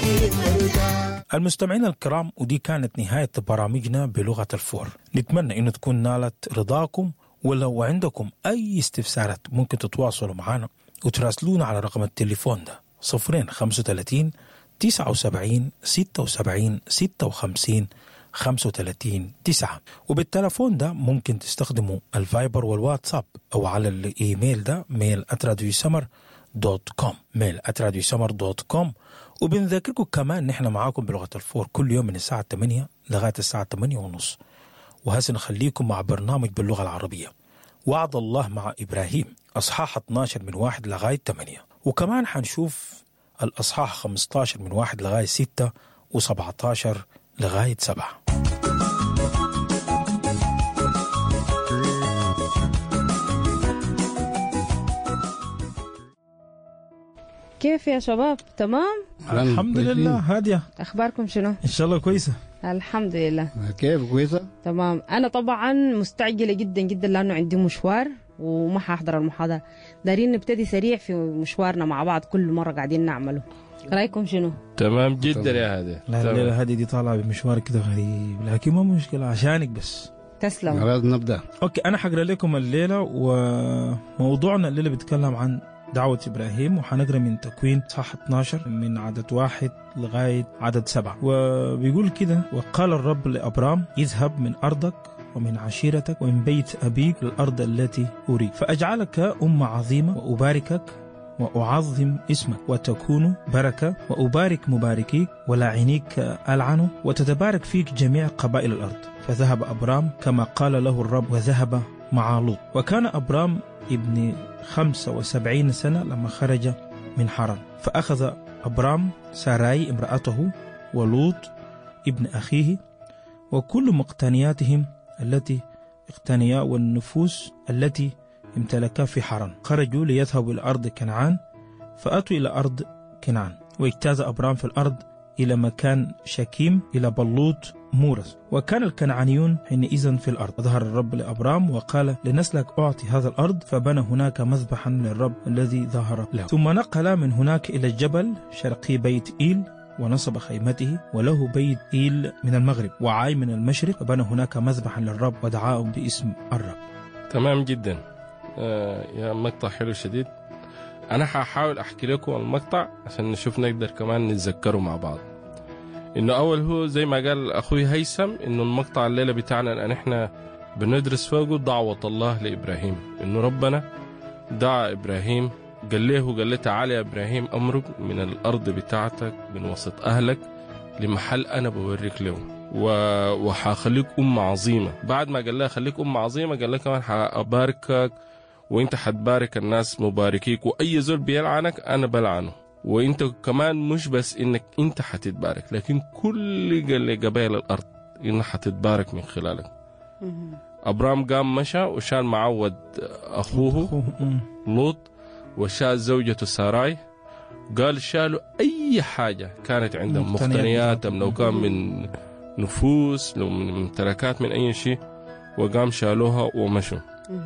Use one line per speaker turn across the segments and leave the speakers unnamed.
المستمعين الكرام ودي كانت نهاية برامجنا بلغة الفور نتمنى أن تكون نالت رضاكم ولو عندكم أي استفسارات ممكن تتواصلوا معنا وتراسلونا على رقم التليفون ده صفرين خمسة وتلاتين تسعة وسبعين ستة وسبعين ستة وخمسين خمسة وتلاتين تسعة وبالتلفون ده ممكن تستخدموا الفايبر والواتساب أو على الإيميل ده ميل أتراديو سمر دوت كوم ميل أتراديو سمر دوت كوم وبنذكركم كمان نحن معاكم بلغة الفور كل يوم من الساعة 8 لغاية الساعة 8 ونص وهسه نخليكم مع برنامج باللغة العربية وعد الله مع إبراهيم أصحاح 12 من واحد لغاية 8 وكمان حنشوف الأصحاح 15 من واحد لغاية 6 و17 لغاية 7
كيف يا شباب تمام
الحمد لله هادية
اخباركم شنو
إن شاء الله كويسة
الحمد لله
كيف كويسة؟
تمام انا طبعا مستعجله جدا جدا لانه عندي مشوار وما حاحضر المحاضره دارين نبتدي سريع في مشوارنا مع بعض كل مره قاعدين نعمله رايكم شنو
تمام جدا يا هادي
لا
تمام.
الليلة هذه دي طالعة بمشوار كده غريب لكن ما مشكلة عشانك بس
تسلم
لازم نبدأ
اوكي انا حقرا لكم الليله وموضوعنا الليله بيتكلم عن دعوة إبراهيم وحنقرا من تكوين صح 12 من عدد واحد لغاية عدد سبعة وبيقول كده وقال الرب لأبرام اذهب من أرضك ومن عشيرتك ومن بيت أبيك الأرض التي أريد فأجعلك أمة عظيمة وأباركك وأعظم اسمك وتكون بركة وأبارك مباركيك ولاعنيك ألعنه وتتبارك فيك جميع قبائل الأرض فذهب أبرام كما قال له الرب وذهب مع لوط وكان أبرام ابن خمسة وسبعين سنة لما خرج من حران فأخذ أبرام ساراي امرأته ولوط ابن أخيه وكل مقتنياتهم التي اقتنيا والنفوس التي امتلكا في حران خرجوا ليذهبوا إلى أرض كنعان فأتوا إلى أرض كنعان واجتاز أبرام في الأرض إلى مكان شكيم إلى بلوط مورس وكان الكنعانيون حينئذ في الأرض ظهر الرب لأبرام وقال لنسلك أعطي هذا الأرض فبنى هناك مذبحا للرب الذي ظهر له ثم نقل من هناك إلى الجبل شرقي بيت إيل ونصب خيمته وله بيت إيل من المغرب وعاي من المشرق فبنى هناك مذبحا للرب ودعاه باسم الرب
تمام جدا آه يا مقطع حلو شديد انا حاحاول احكي لكم المقطع عشان نشوف نقدر كمان نتذكره مع بعض انه اول هو زي ما قال اخوي هيثم انه المقطع الليله بتاعنا ان احنا بندرس فوقه دعوه الله لابراهيم انه ربنا دعا ابراهيم قال له قال له تعالى يا ابراهيم امرك من الارض بتاعتك من وسط اهلك لمحل انا بوريك له و- وحخليك أمة عظيمة بعد ما قال لها خليك أمة عظيمة قال لها كمان حأباركك وانت حتبارك الناس مباركيك واي زول بيلعنك انا بلعنه وانت كمان مش بس انك انت حتتبارك لكن كل قال قبائل الارض انها حتتبارك من خلالك ابرام قام مشى وشال معود اخوه
مم.
لوط وشال زوجته ساراي قال شالوا اي حاجه كانت عندهم
مقتنيات
مقتنياتهم لو كان من نفوس لو من ممتلكات من اي شيء وقام شالوها ومشوا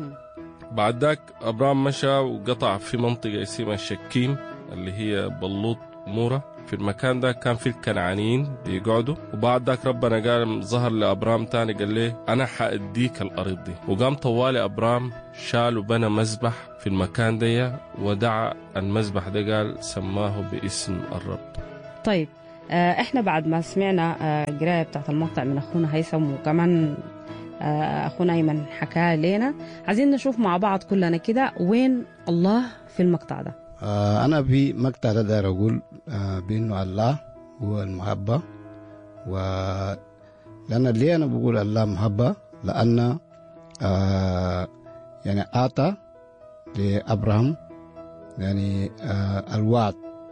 بعد ذاك ابرام مشى وقطع في منطقه اسمها شكيم اللي هي بلوط مورا في المكان ده كان في الكنعانيين بيقعدوا وبعد ذاك ربنا قال ظهر لابرام تاني قال له انا حاديك الارض دي وقام طوالي ابرام شال وبنى مذبح في المكان ده ودعا المذبح ده قال سماه باسم الرب
طيب آه، احنا بعد ما سمعنا آه، القرايه بتاعت المقطع من اخونا هيثم وكمان آه، اخونا ايمن حكى لنا عايزين نشوف مع بعض كلنا كده وين الله في المقطع ده
آه أنا في مقطع ده داير أقول آه بأنه الله هو المحبة و لأن ليه أنا بقول الله محبة لأن آه يعني أعطى لأبراهام يعني آه الوعد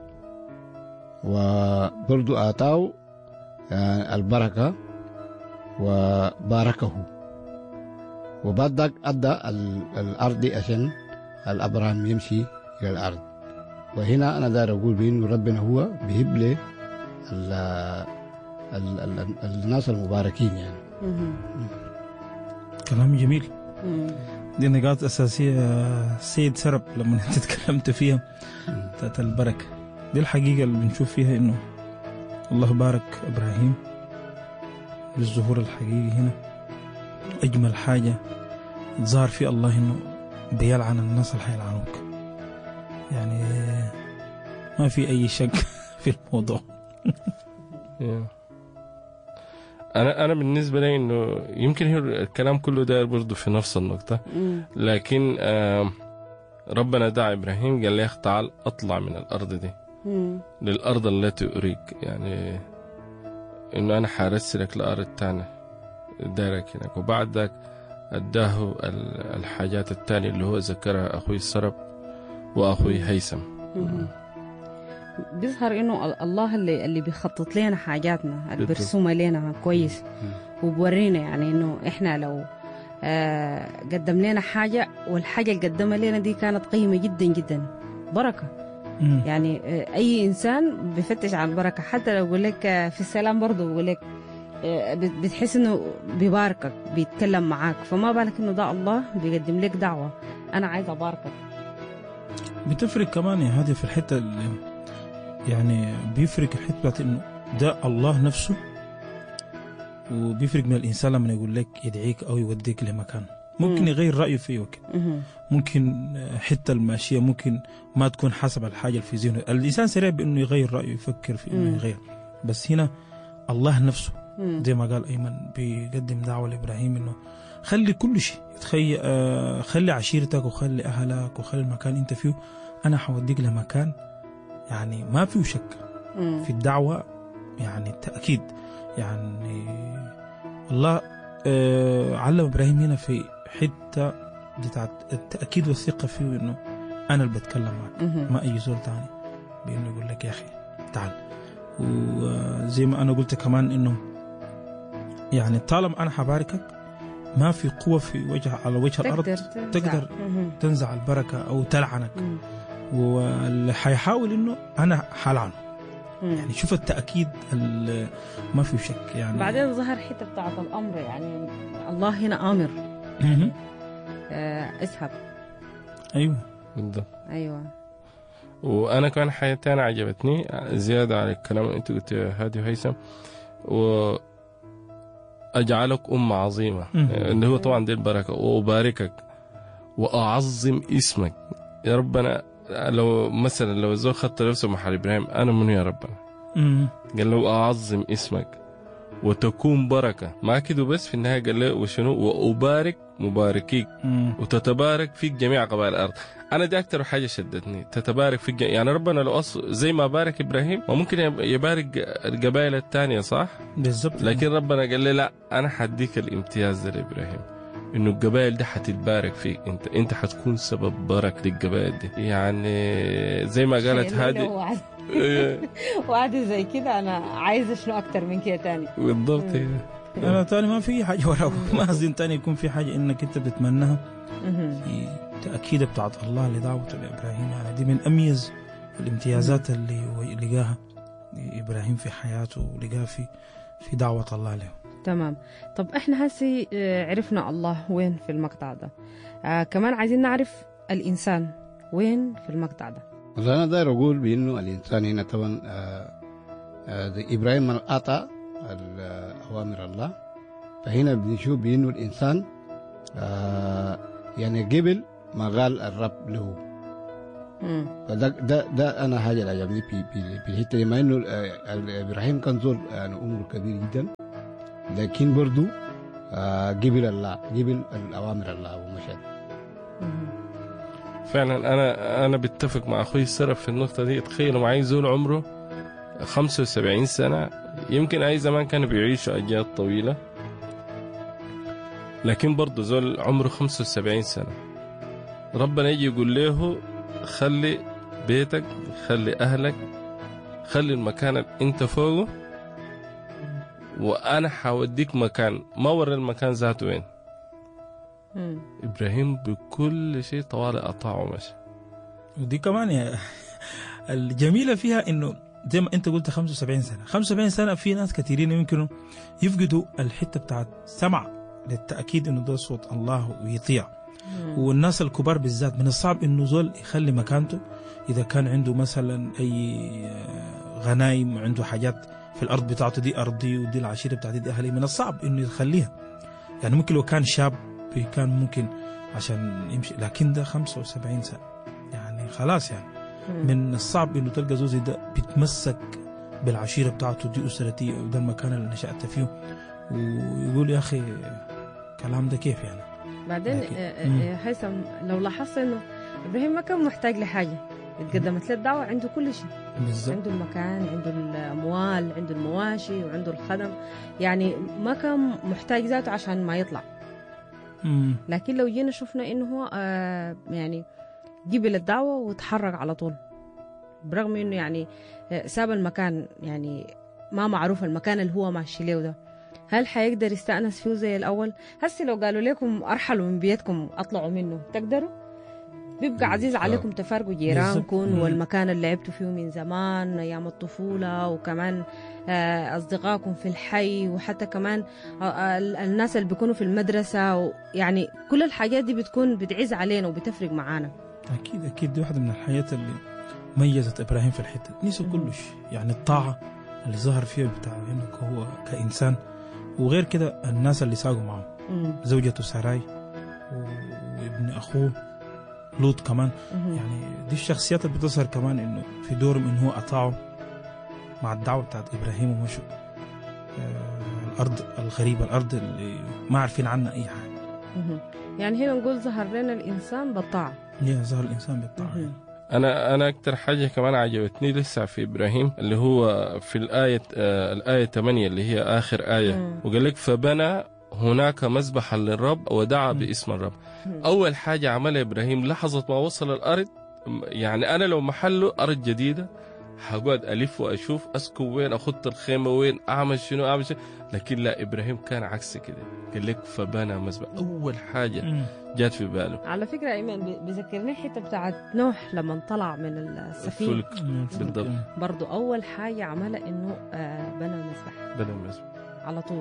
وبرضو أعطاه يعني البركة وباركه وبعد ذاك أدى ال- الأرض عشان الأبراهام يمشي إلى الأرض وهنا أنا داير أقول بأنه ربنا هو بيهب لي ال- ال- ال- الناس المباركين يعني
كلام جميل
مم.
دي نقاط أساسية سيد سرب لما أنت تكلمت فيها بتاعت البركة دي الحقيقة اللي بنشوف فيها إنه الله بارك ابراهيم بالظهور الحقيقي هنا اجمل حاجه ظهر في الله انه بيلعن الناس اللي حيلعنوك يعني ما في اي شك في الموضوع
Yeah. انا انا بالنسبه لي انه يمكن هي الكلام كله داير برضه في نفس النقطه
مم.
لكن آه ربنا دعا ابراهيم قال له تعال اطلع من الارض دي
مم.
للارض التي اريك يعني انه انا حارسلك لارض تانية دارك هناك وبعد ذاك اداه ال- الحاجات التانية اللي هو ذكرها اخوي السرب واخوي هيثم
مم. بيظهر انه ال- الله اللي اللي بيخطط لنا حاجاتنا اللي
بالضبط.
بيرسمها لنا كويس وبورينا يعني انه احنا لو آه قدم لنا حاجه والحاجه اللي قدمها لنا دي كانت قيمه جدا جدا بركه
مم.
يعني آه اي انسان بيفتش على البركه حتى لو يقول لك آه، في السلام برضه بيقول لك آه، بت- بتحس انه بيباركك بيتكلم معاك فما بالك انه ده الله بيقدم لك دعوه انا عايز اباركك
بتفرق كمان يا هادي في الحته اللي يعني بيفرق الحته بتاعت انه ده الله نفسه وبيفرق من الانسان لما يقول لك يدعيك او يوديك لمكان ممكن
مم.
يغير رايه في وقت
مهم.
ممكن حته الماشيه ممكن ما تكون حسب الحاجه اللي في ذهنه الانسان سريع بانه يغير رايه يفكر في انه
مم.
يغير بس هنا الله نفسه
مم.
زي ما قال ايمن بيقدم دعوه لابراهيم انه خلي كل شيء تخي آه خلي عشيرتك وخلي اهلك وخلي المكان انت فيه انا حوديك لمكان يعني ما فيه شك
مم.
في الدعوه يعني تاكيد يعني الله آه علم ابراهيم هنا في حته بتاعت التاكيد والثقه فيه انه انا اللي بتكلم معك
مهم.
ما اي زول تاني بانه يقول لك يا اخي تعال وزي ما انا قلت كمان انه يعني طالما انا حباركك ما في قوه في وجه على وجه الارض
تقدر تنزع.
تقدر
مهم.
تنزع البركه او تلعنك
مم.
واللي حيحاول انه انا حلعنه
مم.
يعني شوف التاكيد ال- ما في شك يعني
بعدين ظهر حته بتاعت الامر يعني الله هنا امر
مهم.
آه اسحب
ايوه
بالضبط
ايوه
وانا كمان حاجه تانية عجبتني زياده على الكلام اللي انت قلت يا هادي وهيثم و اجعلك امه عظيمه
مم.
اللي هو طبعا دي البركه واباركك واعظم اسمك يا ربنا لو مثلا لو الزول خدت نفسه محل ابراهيم انا منو يا ربنا
مم.
قال له اعظم اسمك وتكون بركه ما كده بس في النهايه قال له وشنو وابارك مباركيك
مم.
وتتبارك فيك جميع قبائل الارض انا دي اكتر حاجه شدتني تتبارك فيك جميع. يعني ربنا لو أص... زي ما بارك ابراهيم ما ممكن يب- يبارك القبائل الثانيه صح
بالضبط
لكن ربنا قال لي لا انا حديك الامتياز ده لابراهيم انه القبائل دي حتتبارك فيك انت انت حتكون سبب بركه للقبائل دي يعني زي ما قالت
شيء
هادي
لو وعد-
إيه،
وعد زي كده انا عايزه شنو اكتر من كده تاني
بالضبط
مم.
إيه.
انا تاني ما في حاجه وراه ما اظن تاني يكون في حاجه انك انت بتتمناها
مهم.
في تأكيد بتاعت الله لدعوته لإبراهيم يعني دي من أميز الامتيازات اللي هو لقاها إبراهيم في حياته ولقاها في في دعوة الله له
تمام طب احنا هسي آه، عرفنا الله وين في المقطع ده آه كمان عايزين نعرف الانسان وين في المقطع ده
بس انا داير اقول بانه الانسان هنا طبعا آه، آه، زي ابراهيم من اطاع ال- اوامر الله فهنا بنشوف بانه الانسان آه، يعني قبل ما قال الرب له
مم.
فده ده ده انا حاجه اللي عجبني في في في الحته دي مع انه آه، ال- ابراهيم كان زول يعني عمره كبير جدا لكن برضه آه، قبل الله قبل الاوامر الله ومشى
مم.
فعلا انا انا بتفق مع اخوي السرف في النقطه دي تخيلوا معي زول عمره 75 سنه يمكن اي زمان كانوا بيعيشوا اجيال طويله لكن برضه زول عمره 75 سنه ربنا يجي يقول له خلي بيتك خلي اهلك خلي المكان اللي انت فوقه وانا حوديك مكان ما ورى المكان ذاته وين
مم.
ابراهيم بكل شيء طوال اطاع ومشى
ودي كمان يا الجميلة فيها إنه زي ما أنت قلت 75 سنة 75 سنة في ناس كثيرين يمكنوا يفقدوا الحتة بتاعت سمع للتأكيد إنه ده صوت الله ويطيع
مم.
والناس الكبار بالذات من الصعب انه زول يخلي مكانته اذا كان عنده مثلا اي آه، غنايم وعنده حاجات في الارض بتاعته دي ارضي ودي العشيره بتاعتي دي اهلي من الصعب انه يخليها يعني ممكن لو كان شاب كان ممكن عشان يمشي لكن ده 75 سنه يعني خلاص يعني
مم.
من الصعب انه تلقى زوزي ده بيتمسك بالعشيره بتاعته دي اسرتي وده المكان اللي نشات فيه ويقول يا اخي الكلام ده كيف يعني
بعدين
لكن-
آه، آه،
مم.
آه، هيثم لو لاحظت انه ابراهيم ما كان محتاج لحاجه اتقدمت له الدعوه عنده كل شيء
بالظبط
عنده المكان عنده الاموال عنده المواشي وعنده الخدم يعني ما كان محتاج ذاته عشان ما يطلع
مم.
لكن لو جينا شفنا انه هو آه يعني قبل الدعوه وتحرك على طول برغم انه يعني آه، ساب المكان يعني ما معروف المكان اللي هو ماشي له ده هل حيقدر يستأنس فيه زي الأول؟ هسه لو قالوا لكم أرحلوا من بيتكم أطلعوا منه تقدروا؟ بيبقى عزيز
آه.
عليكم تفارقوا جيرانكم
بالظبط. مم.
والمكان اللي لعبتوا فيه من زمان أيام الطفولة وكمان آه، أصدقائكم في الحي وحتى كمان آه، آه، الناس اللي بيكونوا في المدرسة و- يعني كل الحاجات دي بتكون بتعز علينا وبتفرق معانا
اكيد اكيد دي واحده من الحاجات اللي ميزت ابراهيم في الحته دي. نسوا
مم.
كل شيء يعني الطاعه اللي ظهر فيها بتاع انك هو كانسان وغير كده الناس اللي ساقوا معه
مم.
زوجته سراي وابن اخوه لوط كمان
مم.
يعني دي الشخصيات اللي بتظهر كمان انه في دورهم انه هو اطاعوا مع الدعوه بتاعت ابراهيم ومشوا آه الارض الغريبه الارض اللي ما عارفين عنها اي حاجه
مم. يعني هنا نقول ظهر لنا الإنسان بالطاعة
هي ظهر الانسان بالطاعه
مم.
يعني.
انا انا اكتر حاجه كمان عجبتني لسه في ابراهيم اللي هو في الايه آه الايه 8 اللي هي اخر ايه
مم.
وقال لك فبنى هناك مذبحا للرب ودعا
مم.
باسم الرب
مم.
اول حاجه عملها ابراهيم لحظه ما وصل الارض م- يعني انا لو محله ارض جديده حقعد الف واشوف اسكن وين اخط الخيمه وين اعمل شنو اعمل شنو لكن لا ابراهيم كان عكس كده قال لك فبنى مذبح اول حاجه
مم.
جات في باله
على فكرة أيمن بي- بيذكرني حتة بتاعت نوح لما طلع من السفينة
الفلك
مم.
بالضبط.
برضو أول حاجة عملها إنه آه، بنى مسبح
بنى المذبح
على طول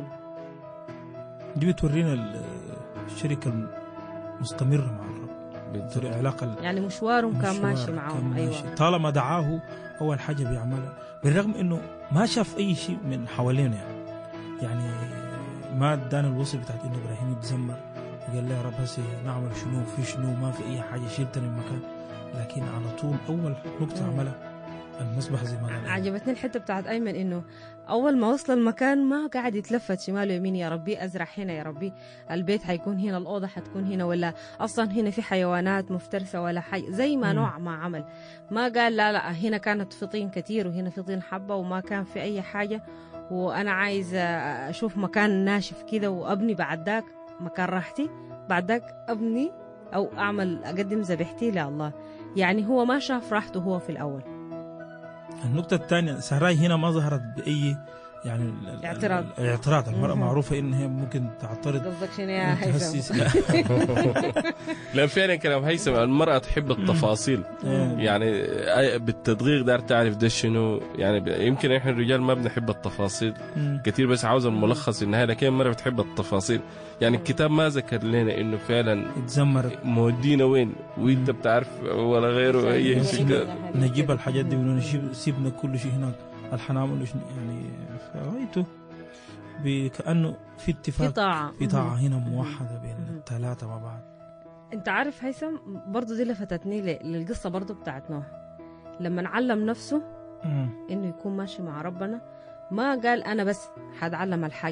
دي بتورينا ال- الشركه المستمره مع الرب
بالضبط.
العلاقه ال-
يعني مشوارهم كان
المشوار
ماشي
كان
معاهم
ماشي.
أيوة
طالما دعاه اول حاجه بيعملها بالرغم انه ما شاف اي شيء من حوالينا يعني يعني ما ادانا الوصف بتاعت انه ابراهيم يتذمر وقال له يا رب هسه نعمل شنو في شنو ما في اي حاجه شلتني من المكان لكن على طول اول نقطه
مم.
عملها المسبح زي ما قال
عجبتني الحتة بتاعت أيمن إنه أول ما وصل المكان ما قاعد يتلفت شمال ويمين يا ربي أزرع هنا يا ربي البيت حيكون هنا الأوضة حتكون هنا ولا أصلا هنا في حيوانات مفترسة ولا حاجة زي ما
مم.
نوع ما عمل ما قال لا لا هنا كانت في طين كتير وهنا في طين حبة وما كان في أي حاجة وأنا عايز أشوف مكان ناشف كده وأبني بعد ذاك مكان راحتي بعد ذاك أبني أو أعمل أقدم ذبيحتي لله يعني هو ما شاف راحته هو في الأول
النقطه الثانيه سراي هنا ما ظهرت باي يعني ال- ال-
اعتراض.
الاعتراض المراه
مهم.
معروفه ان هي ممكن تعترض
قصدك شنو يا هيثم؟
تهسس
لا فعلا كلام هيثم المرأة تحب التفاصيل
إيه.
يعني أي- بالتدقيق دار تعرف ده شنو يعني ب- يمكن احنا الرجال ما بنحب التفاصيل
مم.
كثير بس عاوز الملخص النهائي لكن المرأة بتحب التفاصيل يعني الكتاب ما ذكر لنا انه فعلا
اتذمرت
مودينا وين وانت بتعرف ولا غيره اي
عشان
شيء
يقول
كده.
نجيب الحاجات دي ونجيب سيبنا كل شيء هناك الحنام ولا شنو يعني فرايته ب- كانه في
في
اتفاق
طاعة
في طاعه هنا
مهم.
موحده بين
مهم.
الثلاثه مع بعض
انت عارف هيثم برضو دي لفتتني ل- للقصة برضو بتاعت نوح لما علم نفسه
مم.
انه يكون ماشي مع ربنا ما قال انا بس حتعلم الحاجة